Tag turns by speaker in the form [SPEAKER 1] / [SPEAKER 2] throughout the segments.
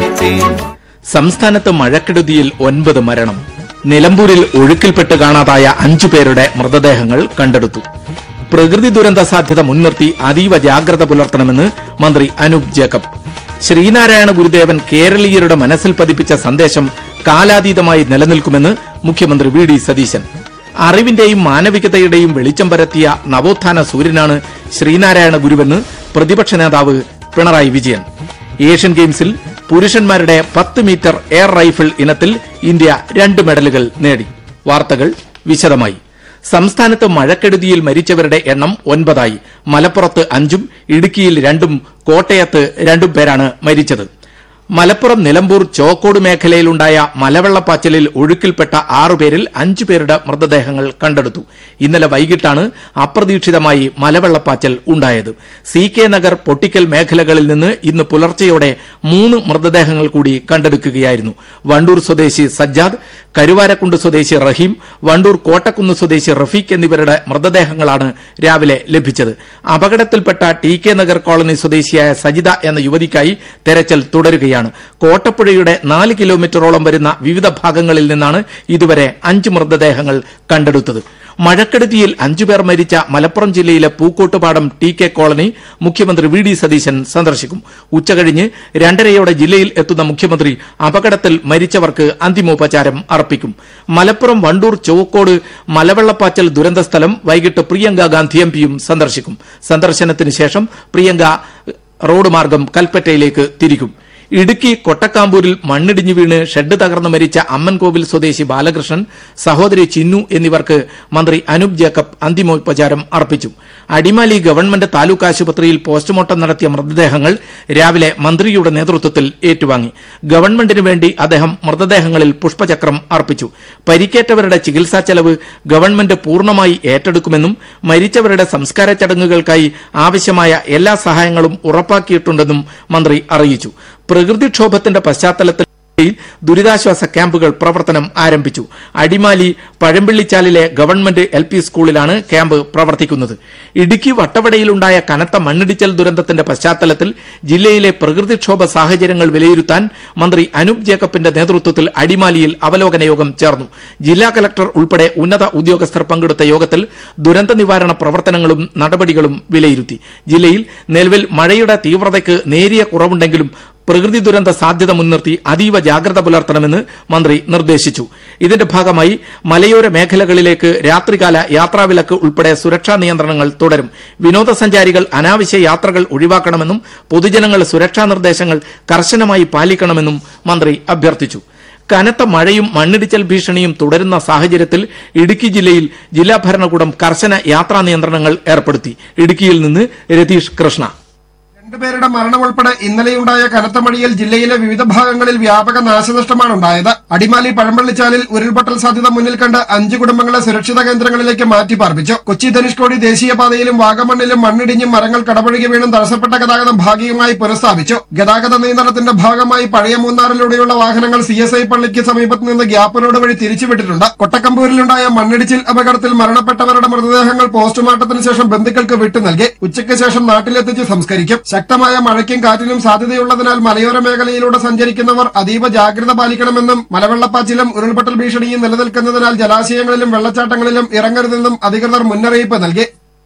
[SPEAKER 1] സംസ്ഥാനത്ത് മഴക്കെടുതിയിൽ ഒൻപത് മരണം നിലമ്പൂരിൽ ഒഴുക്കിൽപ്പെട്ട് കാണാതായ അഞ്ചു പേരുടെ മൃതദേഹങ്ങൾ കണ്ടെടുത്തു പ്രകൃതി ദുരന്ത സാധ്യത മുൻനിർത്തി അതീവ ജാഗ്രത പുലർത്തണമെന്ന് മന്ത്രി അനൂപ് ജേക്കബ് ശ്രീനാരായണ ഗുരുദേവൻ കേരളീയരുടെ മനസ്സിൽ പതിപ്പിച്ച സന്ദേശം കാലാതീതമായി നിലനിൽക്കുമെന്ന് മുഖ്യമന്ത്രി വി ഡി സതീശൻ അറിവിന്റെയും മാനവികതയുടെയും വെളിച്ചം പരത്തിയ നവോത്ഥാന സൂര്യനാണ് ശ്രീനാരായണ ഗുരുവെന്ന് പ്രതിപക്ഷ നേതാവ് പിണറായി വിജയൻ ഏഷ്യൻ ഗെയിംസിൽ പുരുഷന്മാരുടെ പത്ത് മീറ്റർ എയർ റൈഫിൾ ഇനത്തിൽ ഇന്ത്യ രണ്ട് മെഡലുകൾ നേടി വാർത്തകൾ വിശദമായി സംസ്ഥാനത്ത് മഴക്കെടുതിയിൽ മരിച്ചവരുടെ എണ്ണം ഒൻപതായി മലപ്പുറത്ത് അഞ്ചും ഇടുക്കിയിൽ രണ്ടും കോട്ടയത്ത് രണ്ടും പേരാണ് മരിച്ചത് മലപ്പുറം നിലമ്പൂർ ചോക്കോട് മേഖലയിലുണ്ടായ മലവെള്ളപ്പാച്ചിലിൽ ഒഴുക്കിൽപ്പെട്ട ആറുപേരിൽ അഞ്ചു പേരുടെ മൃതദേഹങ്ങൾ കണ്ടെടുത്തു ഇന്നലെ വൈകിട്ടാണ് അപ്രതീക്ഷിതമായി മലവെള്ളപ്പാച്ചൽ ഉണ്ടായത് സി കെ നഗർ പൊട്ടിക്കൽ മേഖലകളിൽ നിന്ന് ഇന്ന് പുലർച്ചെയോടെ മൂന്ന് മൃതദേഹങ്ങൾ കൂടി കണ്ടെടുക്കുകയായിരുന്നു വണ്ടൂർ സ്വദേശി സജ്ജാദ് കരുവാരക്കുണ്ട് സ്വദേശി റഹീം വണ്ടൂർ കോട്ടക്കുന്ന് സ്വദേശി റഫീഖ് എന്നിവരുടെ മൃതദേഹങ്ങളാണ് രാവിലെ ലഭിച്ചത് അപകടത്തിൽപ്പെട്ട ടി കെ നഗർ കോളനി സ്വദേശിയായ സജിത എന്ന യുവതിക്കായി തെരച്ചിൽ തുടരുകയാണ് കോട്ടപ്പുഴയുടെ നാല് കിലോമീറ്ററോളം വരുന്ന വിവിധ ഭാഗങ്ങളിൽ നിന്നാണ് ഇതുവരെ അഞ്ച് മൃതദേഹങ്ങൾ കണ്ടെടുത്തത് മഴക്കെടുതിയിൽ അഞ്ചുപേർ മരിച്ച മലപ്പുറം ജില്ലയിലെ പൂക്കോട്ടുപാടം ടി കെ കോളനി മുഖ്യമന്ത്രി വി ഡി സതീശൻ സന്ദർശിക്കും ഉച്ചകഴിഞ്ഞ് രണ്ടരയോടെ ജില്ലയിൽ എത്തുന്ന മുഖ്യമന്ത്രി അപകടത്തിൽ മരിച്ചവർക്ക് അന്തിമോപചാരം അർപ്പിക്കും മലപ്പുറം വണ്ടൂർ ചുവക്കോട് മലവെള്ളപ്പാച്ചൽ ദുരന്ത സ്ഥലം വൈകിട്ട് പ്രിയങ്ക ഗാന്ധി എം പിയും സന്ദർശിക്കും സന്ദർശനത്തിന് ശേഷം പ്രിയങ്ക റോഡ് മാർഗം കൽപ്പറ്റയിലേക്ക് തിരിക്കും ഇടുക്കി കൊട്ടക്കാമ്പൂരിൽ മണ്ണിടിഞ്ഞു വീണ് ഷെഡ് തകർന്നു മരിച്ച അമ്മൻകോവിൽ സ്വദേശി ബാലകൃഷ്ണൻ സഹോദരി ചിന്നു എന്നിവർക്ക് മന്ത്രി അനൂപ് ജേക്കബ് അന്തിമോപചാരം അർപ്പിച്ചു അടിമാലി ഗവൺമെന്റ് താലൂക്ക് ആശുപത്രിയിൽ പോസ്റ്റ്മോർട്ടം നടത്തിയ മൃതദേഹങ്ങൾ രാവിലെ മന്ത്രിയുടെ നേതൃത്വത്തിൽ ഏറ്റുവാങ്ങി ഗവൺമെന്റിന് വേണ്ടി അദ്ദേഹം മൃതദേഹങ്ങളിൽ പുഷ്പചക്രം അർപ്പിച്ചു പരിക്കേറ്റവരുടെ ചികിത്സാ ചെലവ് ഗവൺമെന്റ് പൂർണ്ണമായി ഏറ്റെടുക്കുമെന്നും മരിച്ചവരുടെ സംസ്കാര ചടങ്ങുകൾക്കായി ആവശ്യമായ എല്ലാ സഹായങ്ങളും ഉറപ്പാക്കിയിട്ടുണ്ടെന്നും മന്ത്രി അറിയിച്ചു പ്രകൃതിക്ഷോഭത്തിന്റെ പശ്ചാത്തലത്തിൽ ദുരിതാശ്വാസ ക്യാമ്പുകൾ പ്രവർത്തനം ആരംഭിച്ചു അടിമാലി പഴമ്പിള്ളിച്ചാലിലെ ഗവൺമെന്റ് എൽ പി സ്കൂളിലാണ് ക്യാമ്പ് പ്രവർത്തിക്കുന്നത് ഇടുക്കി വട്ടവടയിലുണ്ടായ കനത്ത മണ്ണിടിച്ചൽ ദുരന്തത്തിന്റെ പശ്ചാത്തലത്തിൽ ജില്ലയിലെ പ്രകൃതിക്ഷോഭ സാഹചര്യങ്ങൾ വിലയിരുത്താൻ മന്ത്രി അനൂപ് ജേക്കബിന്റെ നേതൃത്വത്തിൽ അടിമാലിയിൽ അവലോകന യോഗം ചേർന്നു ജില്ലാ കലക്ടർ ഉൾപ്പെടെ ഉന്നത ഉദ്യോഗസ്ഥർ പങ്കെടുത്ത യോഗത്തിൽ ദുരന്ത നിവാരണ പ്രവർത്തനങ്ങളും നടപടികളും വിലയിരുത്തി ജില്ലയിൽ നിലവിൽ മഴയുടെ തീവ്രതയ്ക്ക് നേരിയ കുറവുണ്ടെങ്കിലും പ്രകൃതി ദുരന്ത സാധ്യത മുൻനിർത്തി അതീവ ജാഗ്രത പുലർത്തണമെന്ന് മന്ത്രി നിർദ്ദേശിച്ചു ഇതിന്റെ ഭാഗമായി മലയോര മേഖലകളിലേക്ക് രാത്രികാല യാത്രാവിലക്ക് ഉൾപ്പെടെ സുരക്ഷാ നിയന്ത്രണങ്ങൾ തുടരും വിനോദസഞ്ചാരികൾ അനാവശ്യ യാത്രകൾ ഒഴിവാക്കണമെന്നും പൊതുജനങ്ങൾ സുരക്ഷാ നിർദ്ദേശങ്ങൾ കർശനമായി പാലിക്കണമെന്നും മന്ത്രി അഭ്യർത്ഥിച്ചു കനത്ത മഴയും മണ്ണിടിച്ചൽ ഭീഷണിയും തുടരുന്ന സാഹചര്യത്തിൽ ഇടുക്കി ജില്ലയിൽ ജില്ലാ ഭരണകൂടം കർശന യാത്രാ നിയന്ത്രണങ്ങൾ ഏർപ്പെടുത്തി ഇടുക്കിയിൽ നിന്ന് രതീഷ് കൃഷ്ണ
[SPEAKER 2] രണ്ടുപേരുടെ മരണം ഉൾപ്പെടെ ഇന്നലെയുണ്ടായ കനത്ത മഴയിൽ ജില്ലയിലെ വിവിധ ഭാഗങ്ങളിൽ വ്യാപക നാശനഷ്ടമാണ് ഉണ്ടായത് അടിമാലി പഴമ്പള്ളിച്ചാലിൽ ഉരുൾപൊട്ടൽ സാധ്യത മുന്നിൽ കണ്ട് അഞ്ച് കുടുംബങ്ങളെ സുരക്ഷിത കേന്ദ്രങ്ങളിലേക്ക് മാറ്റി പാർപ്പിച്ചു കൊച്ചി ധനുഷ്കോടി ദേശീയപാതയിലും വാഗമണ്ണിലും മണ്ണിടിഞ്ഞും മരങ്ങൾ കടപുഴകി വീണും തടസ്സപ്പെട്ട ഗതാഗതം ഭാഗികമായി പുനഃസ്ഥാപിച്ചു ഗതാഗത നിയന്ത്രണത്തിന്റെ ഭാഗമായി പഴയ മൂന്നാറിലൂടെയുള്ള വാഹനങ്ങൾ സി എസ് ഐ പള്ളിക്ക് സമീപത്ത് നിന്ന് ഗ്യാപ്പ് റോഡ് വഴി തിരിച്ചുവിട്ടിട്ടുണ്ട് കൊട്ടക്കമ്പൂരിലുണ്ടായ മണ്ണിടിച്ചിൽ അപകടത്തിൽ മരണപ്പെട്ടവരുടെ മൃതദേഹങ്ങൾ പോസ്റ്റ്മോർട്ടത്തിന് ശേഷം ബന്ധുക്കൾക്ക് വിട്ടു നൽകി ഉച്ചയ്ക്ക് ശേഷം നാട്ടിലെത്തിച്ച് സംസ്കരിക്കും ശക്തമായ മഴയ്ക്കും കാറ്റിനും സാധ്യതയുള്ളതിനാൽ മലയോര മേഖലയിലൂടെ സഞ്ചരിക്കുന്നവർ അതീവ ജാഗ്രത പാലിക്കണമെന്നും മലവെള്ളപ്പാച്ചിലും ഉരുൾപൊട്ടൽ ഭീഷണിയും നിലനിൽക്കുന്നതിനാൽ ജലാശയങ്ങളിലും വെള്ളച്ചാട്ടങ്ങളിലും ഇറങ്ങരുതെന്നും അധികൃതർ മുന്നറിയിപ്പ് നൽകി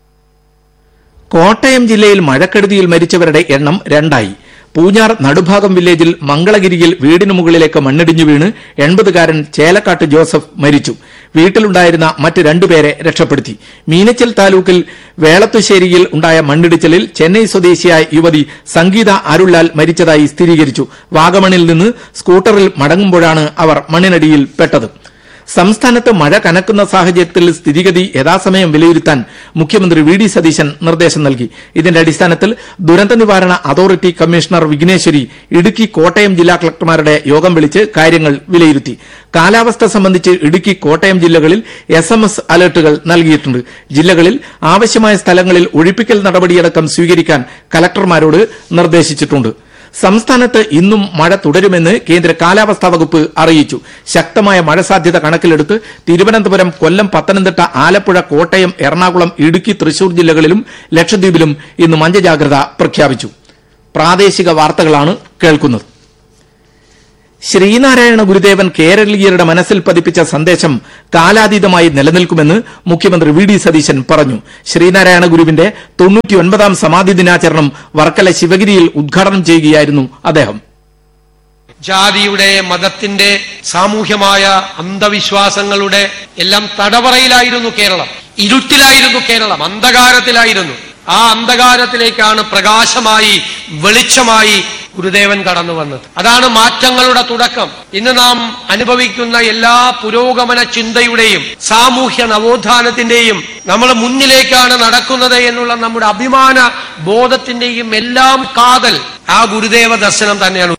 [SPEAKER 1] കോട്ടയം ജില്ലയിൽ മഴക്കെടുതിയിൽ മരിച്ചവരുടെ എണ്ണം രണ്ടായി പൂഞ്ഞാർ നടുഭാഗം വില്ലേജിൽ മംഗളഗിരിയിൽ വീടിന് മുകളിലേക്ക് മണ്ണിടിഞ്ഞു വീണ് എൺപതുകാരൻ ചേലക്കാട്ട് ജോസഫ് മരിച്ചു വീട്ടിലുണ്ടായിരുന്ന മറ്റ് രണ്ടുപേരെ രക്ഷപ്പെടുത്തി മീനച്ചൽ താലൂക്കിൽ വേളത്തുശ്ശേരിയിൽ ഉണ്ടായ മണ്ണിടിച്ചിലിൽ ചെന്നൈ സ്വദേശിയായ യുവതി സംഗീത അരുൾലാൽ മരിച്ചതായി സ്ഥിരീകരിച്ചു വാഗമണിൽ നിന്ന് സ്കൂട്ടറിൽ മടങ്ങുമ്പോഴാണ് അവർ മണ്ണിനടിയിൽ പെട്ടത് സംസ്ഥാനത്ത് മഴ കനക്കുന്ന സാഹചര്യത്തിൽ സ്ഥിതിഗതി യഥാസമയം വിലയിരുത്താൻ മുഖ്യമന്ത്രി വി ഡി സതീശൻ നിർദ്ദേശം നൽകി ഇതിന്റെ അടിസ്ഥാനത്തിൽ ദുരന്ത നിവാരണ അതോറിറ്റി കമ്മീഷണർ വിഘ്നേശ്വരി ഇടുക്കി കോട്ടയം ജില്ലാ കളക്ടർമാരുടെ യോഗം വിളിച്ച് കാര്യങ്ങൾ വിലയിരുത്തി കാലാവസ്ഥ സംബന്ധിച്ച് ഇടുക്കി കോട്ടയം ജില്ലകളിൽ എസ് എം എസ് അലർട്ടുകൾ നൽകിയിട്ടുണ്ട് ജില്ലകളിൽ ആവശ്യമായ സ്ഥലങ്ങളിൽ ഒഴിപ്പിക്കൽ നടപടിയടക്കം സ്വീകരിക്കാൻ കലക്ടർമാരോട് നിർദ്ദേശിച്ചിട്ടുണ്ട് സംസ്ഥാനത്ത് ഇന്നും മഴ തുടരുമെന്ന് കേന്ദ്ര കാലാവസ്ഥാ വകുപ്പ് അറിയിച്ചു ശക്തമായ മഴ സാധ്യത കണക്കിലെടുത്ത് തിരുവനന്തപുരം കൊല്ലം പത്തനംതിട്ട ആലപ്പുഴ കോട്ടയം എറണാകുളം ഇടുക്കി തൃശൂർ ജില്ലകളിലും ലക്ഷദ്വീപിലും ഇന്ന് മഞ്ഞ ജാഗ്രത പ്രഖ്യാപിച്ചു പ്രാദേശിക വാർത്തകളാണ് കേൾക്കുന്നത് ശ്രീനാരായണ ഗുരുദേവൻ കേരളീയരുടെ മനസ്സിൽ പതിപ്പിച്ച സന്ദേശം കാലാതീതമായി നിലനിൽക്കുമെന്ന് മുഖ്യമന്ത്രി വി ഡി സതീശൻ പറഞ്ഞു ശ്രീനാരായണ ഗുരുവിന്റെ തൊണ്ണൂറ്റിയൊൻപതാം സമാധി ദിനാചരണം വർക്കല ശിവഗിരിയിൽ ഉദ്ഘാടനം ചെയ്യുകയായിരുന്നു അദ്ദേഹം
[SPEAKER 3] ജാതിയുടെ മതത്തിന്റെ സാമൂഹ്യമായ അന്ധവിശ്വാസങ്ങളുടെ എല്ലാം തടവറയിലായിരുന്നു കേരളം ഇരുട്ടിലായിരുന്നു കേരളം അന്ധകാരത്തിലായിരുന്നു ആ അന്ധകാരത്തിലേക്കാണ് പ്രകാശമായി വെളിച്ചമായി ഗുരുദേവൻ കടന്നു വന്നത് അതാണ് മാറ്റങ്ങളുടെ തുടക്കം ഇന്ന് നാം അനുഭവിക്കുന്ന എല്ലാ പുരോഗമന ചിന്തയുടെയും സാമൂഹ്യ നവോത്ഥാനത്തിന്റെയും നമ്മൾ മുന്നിലേക്കാണ് നടക്കുന്നത് എന്നുള്ള നമ്മുടെ അഭിമാന ബോധത്തിന്റെയും എല്ലാം കാതൽ ആ ഗുരുദേവ ദർശനം തന്നെയാണ്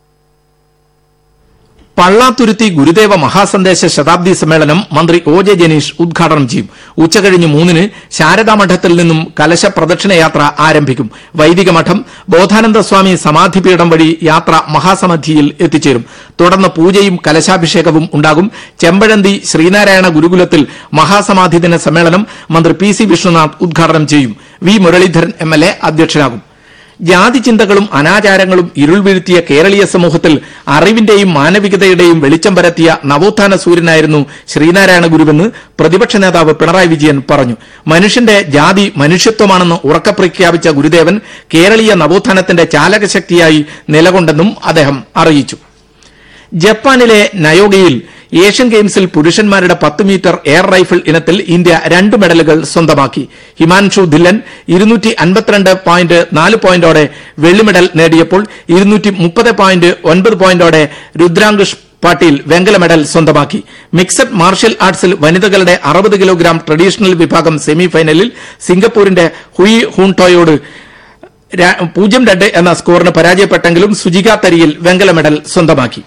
[SPEAKER 1] പള്ളാത്തുരുത്തി ഗുരുദേവ മഹാസന്ദേശ ശതാബ്ദി സമ്മേളനം മന്ത്രി ഒ ജെ ജനീഷ് ഉദ്ഘാടനം ചെയ്യും ഉച്ചകഴിഞ്ഞ് മൂന്നിന് ശാരദാമഠത്തിൽ നിന്നും കലശ പ്രദക്ഷിണയാത്ര ആരംഭിക്കും വൈദിക മഠം ബോധാനന്ദ സ്വാമി സമാധിപീഠം വഴി യാത്ര മഹാസമാധിയിൽ എത്തിച്ചേരും തുടർന്ന് പൂജയും കലശാഭിഷേകവും ഉണ്ടാകും ചെമ്പഴന്തി ശ്രീനാരായണ ഗുരുകുലത്തിൽ മഹാസമാധി ദിന സമ്മേളനം മന്ത്രി പി സി വിഷ്ണുനാഥ് ഉദ്ഘാടനം ചെയ്യും V Muraleedharan M L A അധ്യക്ഷനാകും ജാതി ചിന്തകളും അനാചാരങ്ങളും ഇരുൾ വീഴ്ത്തിയ കേരളീയ സമൂഹത്തിൽ അറിവിന്റെയും മാനവികതയുടെയും വെളിച്ചം പരത്തിയ നവോത്ഥാന സൂര്യനായിരുന്നു ശ്രീനാരായണ ഗുരുവെന്ന് പ്രതിപക്ഷ നേതാവ് പിണറായി വിജയൻ പറഞ്ഞു മനുഷ്യന്റെ ജാതി മനുഷ്യത്വമാണെന്ന് ഉറക്കെ പ്രഖ്യാപിച്ച ഗുരുദേവൻ കേരളീയ നവോത്ഥാനത്തിന്റെ ചാലകശക്തിയായി നിലകൊണ്ടെന്നും അദ്ദേഹം അറിയിച്ചു ജപ്പാനിലെ നയോഗയിൽ ഏഷ്യൻ ഗെയിംസിൽ പുരുഷന്മാരുടെ പത്ത് മീറ്റർ എയർ റൈഫിൾ ഇനത്തിൽ ഇന്ത്യ രണ്ട് മെഡലുകൾ സ്വന്തമാക്കി ഹിമാൻഷു ധില്ലൻ ഇരുന്നൂറ്റി അൻപത്തിരണ്ട് പോയിന്റ് നാല് പോയിന്റോടെ വെള്ളി മെഡൽ നേടിയപ്പോൾ ഇരുന്നൂറ്റി മുപ്പത് പോയിന്റ് ഒൻപത് പോയിന്റോടെ രുദ്രാങ്കുഷ് പാട്ടീൽ വെങ്കല മെഡൽ സ്വന്തമാക്കി മിക്സഡ് മാർഷ്യൽ ആർട്സിൽ വനിതകളുടെ അറുപത് കിലോഗ്രാം ട്രഡീഷണൽ വിഭാഗം സെമിഫൈനലിൽ സിംഗപ്പൂരിന്റെ ഹുയി ഹൂൺടോയോട് ര- പൂജ്യം രണ്ട് എന്ന സ്കോറിന് പരാജയപ്പെട്ടെങ്കിലും സുജിക തരിയിൽ വെങ്കല മെഡൽ സ്വന്തമാക്കി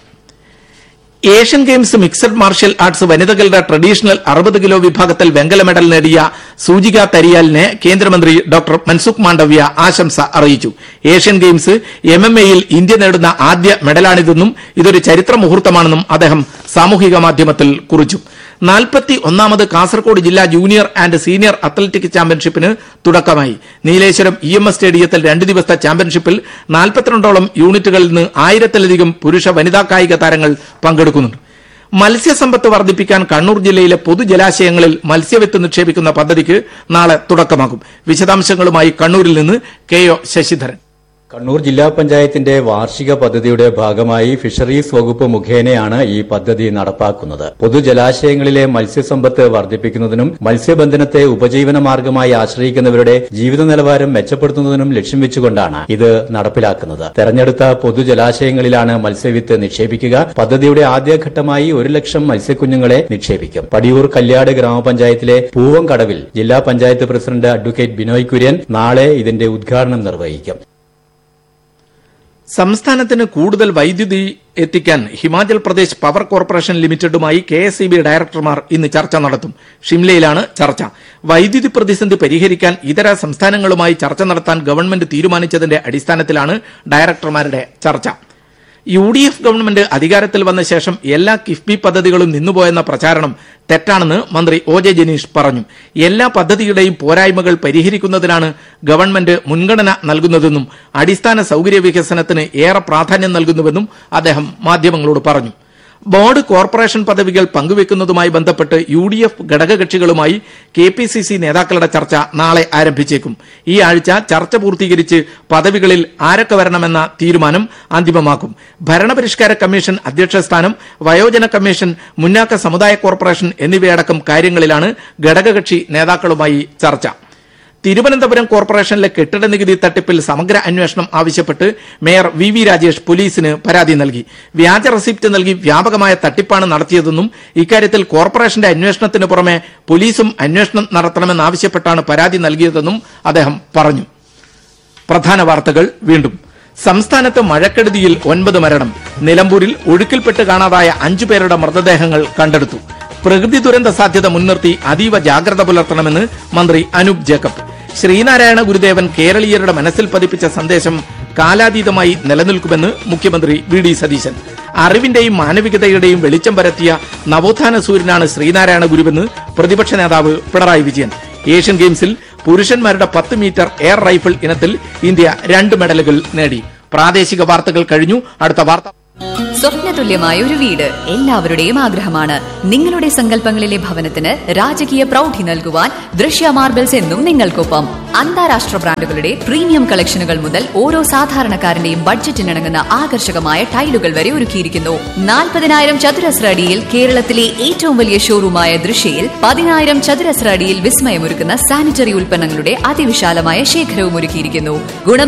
[SPEAKER 1] Asian Games mixed martial arts വനിതകളുടെ ട്രഡീഷണൽ അറുപത് കിലോ വിഭാഗത്തിൽ വെങ്കല മെഡൽ നേടിയ സൂചിക തരിയാലിനെ കേന്ദ്രമന്ത്രി ഡോക്ടർ മൻസുഖ് മാണ്ഡവ്യ ആശംസ അറിയിച്ചു ഏഷ്യൻ ഗെയിംസ് എം എം എയിൽ ഇന്ത്യ നേടുന്ന ആദ്യ മെഡലാണിതെന്നും ഇതൊരു ചരിത്ര മുഹൂർത്തമാണെന്നും അദ്ദേഹം സാമൂഹിക മാധ്യമത്തിൽ കുറിച്ചു നാൽപ്പത്തി ഒന്നാമത് കാസർകോട് ജില്ലാ ജൂനിയർ ആൻഡ് സീനിയർ അത്ലറ്റിക് ചാമ്പ്യൻഷിപ്പിന് തുടക്കമായി നീലേശ്വരം ഇ എം എസ് സ്റ്റേഡിയത്തിൽ രണ്ട് ദിവസത്തെ ചാമ്പ്യൻഷിപ്പിൽ നാൽപ്പത്തിരണ്ടോളം യൂണിറ്റുകളിൽ നിന്ന് ആയിരത്തിലധികം പുരുഷ വനിതാ കായിക താരങ്ങൾ പങ്കെടുക്കുന്നുണ്ട് മത്സ്യസമ്പത്ത് വർദ്ധിപ്പിക്കാൻ കണ്ണൂർ ജില്ലയിലെ പൊതുജലാശയങ്ങളിൽ മത്സ്യവിത്ത് നിക്ഷേപിക്കുന്ന പദ്ധതിക്ക് നാളെ തുടക്കമാകും വിശദാംശങ്ങളുമായി കണ്ണൂരിൽ നിന്ന് കെ ഒ ശശിധരൻ
[SPEAKER 4] കണ്ണൂർ ജില്ലാ പഞ്ചായത്തിന്റെ വാർഷിക പദ്ധതിയുടെ ഭാഗമായി ഫിഷറീസ് വകുപ്പ് മുഖേനയാണ് ഈ പദ്ധതി നടപ്പാക്കുന്നത് പൊതുജലാശയങ്ങളിലെ മത്സ്യസമ്പത്ത് വർദ്ധിപ്പിക്കുന്നതിനും മത്സ്യബന്ധനത്തെ ഉപജീവന മാർഗമായി ആശ്രയിക്കുന്നവരുടെ ജീവിത നിലവാരം മെച്ചപ്പെടുത്തുന്നതിനും ലക്ഷ്യം വെച്ചുകൊണ്ടാണ് ഇത് നടപ്പിലാക്കുന്നത് തെരഞ്ഞെടുത്ത പൊതുജലാശയങ്ങളിലാണ് മത്സ്യവിത്ത് നിക്ഷേപിക്കുക പദ്ധതിയുടെ ആദ്യഘട്ടമായി ഒരു ലക്ഷം മത്സ്യക്കുഞ്ഞുങ്ങളെ നിക്ഷേപിക്കും പടിയൂർ കല്യാട് ഗ്രാമപഞ്ചായത്തിലെ പൂവംകടവിൽ ജില്ലാ പഞ്ചായത്ത് പ്രസിഡന്റ് അഡ്വക്കേറ്റ് ബിനോയ് കുര്യൻ നാളെ ഇതിന്റെ ഉദ്ഘാടനം നിർവഹിക്കും
[SPEAKER 1] സംസ്ഥാനത്തിന് കൂടുതൽ വൈദ്യുതി എത്തിക്കാൻ ഹിമാചൽ പ്രദേശ് പവർ കോർപ്പറേഷൻ ലിമിറ്റഡുമായി കെ എസ് ഡയറക്ടർമാർ ഇന്ന് ചർച്ച നടത്തും ഷിംലയിലാണ് ചർച്ച വൈദ്യുതി പ്രതിസന്ധി പരിഹരിക്കാൻ ഇതര സംസ്ഥാനങ്ങളുമായി ചർച്ച നടത്താൻ ഗവൺമെന്റ് തീരുമാനിച്ചതിന്റെ അടിസ്ഥാനത്തിലാണ് ഡയറക്ടർമാരുടെ ചർച്ച യു ഡി എഫ് ഗവൺമെന്റ് അധികാരത്തിൽ വന്ന ശേഷം എല്ലാ കിഫ്ബി പദ്ധതികളും നിന്നുപോയെന്ന പ്രചാരണം തെറ്റാണെന്ന് മന്ത്രി ഒ ജെ ജനീഷ് പറഞ്ഞു എല്ലാ പദ്ധതിയുടെയും പോരായ്മകൾ പരിഹരിക്കുന്നതിനാണ് ഗവൺമെന്റ് മുൻഗണന നൽകുന്നതെന്നും അടിസ്ഥാന സൌകര്യ വികസനത്തിന് ഏറെ പ്രാധാന്യം നൽകുന്നുവെന്നും അദ്ദേഹം മാധ്യമങ്ങളോട് പറഞ്ഞു ബോർഡ് കോർപ്പറേഷൻ പദവികൾ പങ്കുവെക്കുന്നതുമായി ബന്ധപ്പെട്ട് യു ഡി എഫ് ഘടകകക്ഷികളുമായി കെ പി സി സി നേതാക്കളുടെ ചർച്ച നാളെ ആരംഭിച്ചേക്കും ഈ ആഴ്ച ചർച്ച പൂർത്തീകരിച്ച് പദവികളിൽ ആരൊക്കെ വരണമെന്ന തീരുമാനം അന്തിമമാക്കും ഭരണപരിഷ്കാര കമ്മീഷൻ അധ്യക്ഷ സ്ഥാനം വയോജന കമ്മീഷൻ മുന്നാക്ക സമുദായ കോർപ്പറേഷൻ എന്നിവയടക്കം കാര്യങ്ങളിലാണ് ഘടകകക്ഷി നേതാക്കളുമായി ചർച്ച തിരുവനന്തപുരം കോർപ്പറേഷനിലെ കെട്ടിട നികുതി തട്ടിപ്പിൽ സമഗ്ര അന്വേഷണം ആവശ്യപ്പെട്ട് മേയർ വി വി രാജേഷ് പോലീസിന് പരാതി നൽകി വ്യാജ റെസിപ്റ്റ് നൽകി വ്യാപകമായ തട്ടിപ്പാണ് നടത്തിയതെന്നും ഇക്കാര്യത്തിൽ കോർപ്പറേഷന്റെ അന്വേഷണത്തിന് പുറമെ പോലീസും അന്വേഷണം നടത്തണമെന്നാവശ്യപ്പെട്ടാണ് പരാതി നൽകിയതെന്നും അദ്ദേഹം പറഞ്ഞു പ്രധാന വാർത്തകൾ വീണ്ടും സംസ്ഥാനത്ത് മഴക്കെടുതിയിൽ ഒൻപത് മരണം നിലമ്പൂരിൽ ഒഴുക്കിൽപ്പെട്ട് കാണാതായ അഞ്ചു പേരുടെ മൃതദേഹങ്ങൾ കണ്ടെടുത്തു പ്രകൃതി ദുരന്ത സാധ്യത മുൻനിർത്തി അതീവ ജാഗ്രത പുലർത്തണമെന്ന് മന്ത്രി അനൂപ് ജേക്കബ് ശ്രീനാരായണ ഗുരുദേവൻ കേരളീയരുടെ മനസ്സിൽ പതിപ്പിച്ച സന്ദേശം കാലാതീതമായി നിലനിൽക്കുമെന്ന് മുഖ്യമന്ത്രി വി ഡി സതീശൻ അറിവിന്റെയും മാനവികതയുടെയും വെളിച്ചം പരത്തിയ നവോത്ഥാന സൂര്യനാണ് ശ്രീനാരായണ ഗുരുവെന്ന് പ്രതിപക്ഷ നേതാവ് പിണറായി വിജയൻ ഏഷ്യൻ ഗെയിംസിൽ പുരുഷന്മാരുടെ പത്ത് മീറ്റർ എയർ റൈഫിൾ ഇനത്തിൽ ഇന്ത്യ രണ്ട് മെഡലുകൾ നേടി പ്രാദേശിക വാർത്തകൾ കഴിഞ്ഞു അടുത്ത വാർത്ത
[SPEAKER 5] സ്വപ്നതുല്യമായ ഒരു വീട് എല്ലാവരുടെയും ആഗ്രഹമാണ് നിങ്ങളുടെ സങ്കല്പങ്ങളിലെ ഭവനത്തിന് രാജകീയ പ്രൗഢി നൽകുവാൻ ദൃശ്യ മാർബിൾസ് എന്നും നിങ്ങൾക്കൊപ്പം അന്താരാഷ്ട്ര ബ്രാൻഡുകളുടെ പ്രീമിയം കളക്ഷനുകൾ മുതൽ ഓരോ സാധാരണക്കാരന്റെയും ബഡ്ജറ്റിനിണങ്ങുന്ന ആകർഷകമായ ടൈലുകൾ വരെ ഒരുക്കിയിരിക്കുന്നു നാൽപ്പതിനായിരം ചതുരശ്ര അടിയിൽ കേരളത്തിലെ ഏറ്റവും വലിയ ഷോറൂമായ ദൃശ്യയിൽ പതിനായിരം ചതുരശ്ര അടിയിൽ വിസ്മയമൊരുക്കുന്ന സാനിറ്ററി ഉൽപ്പന്നങ്ങളുടെ അതിവിശാലമായ ശേഖരവും ഒരുക്കിയിരിക്കുന്നു ഗുണം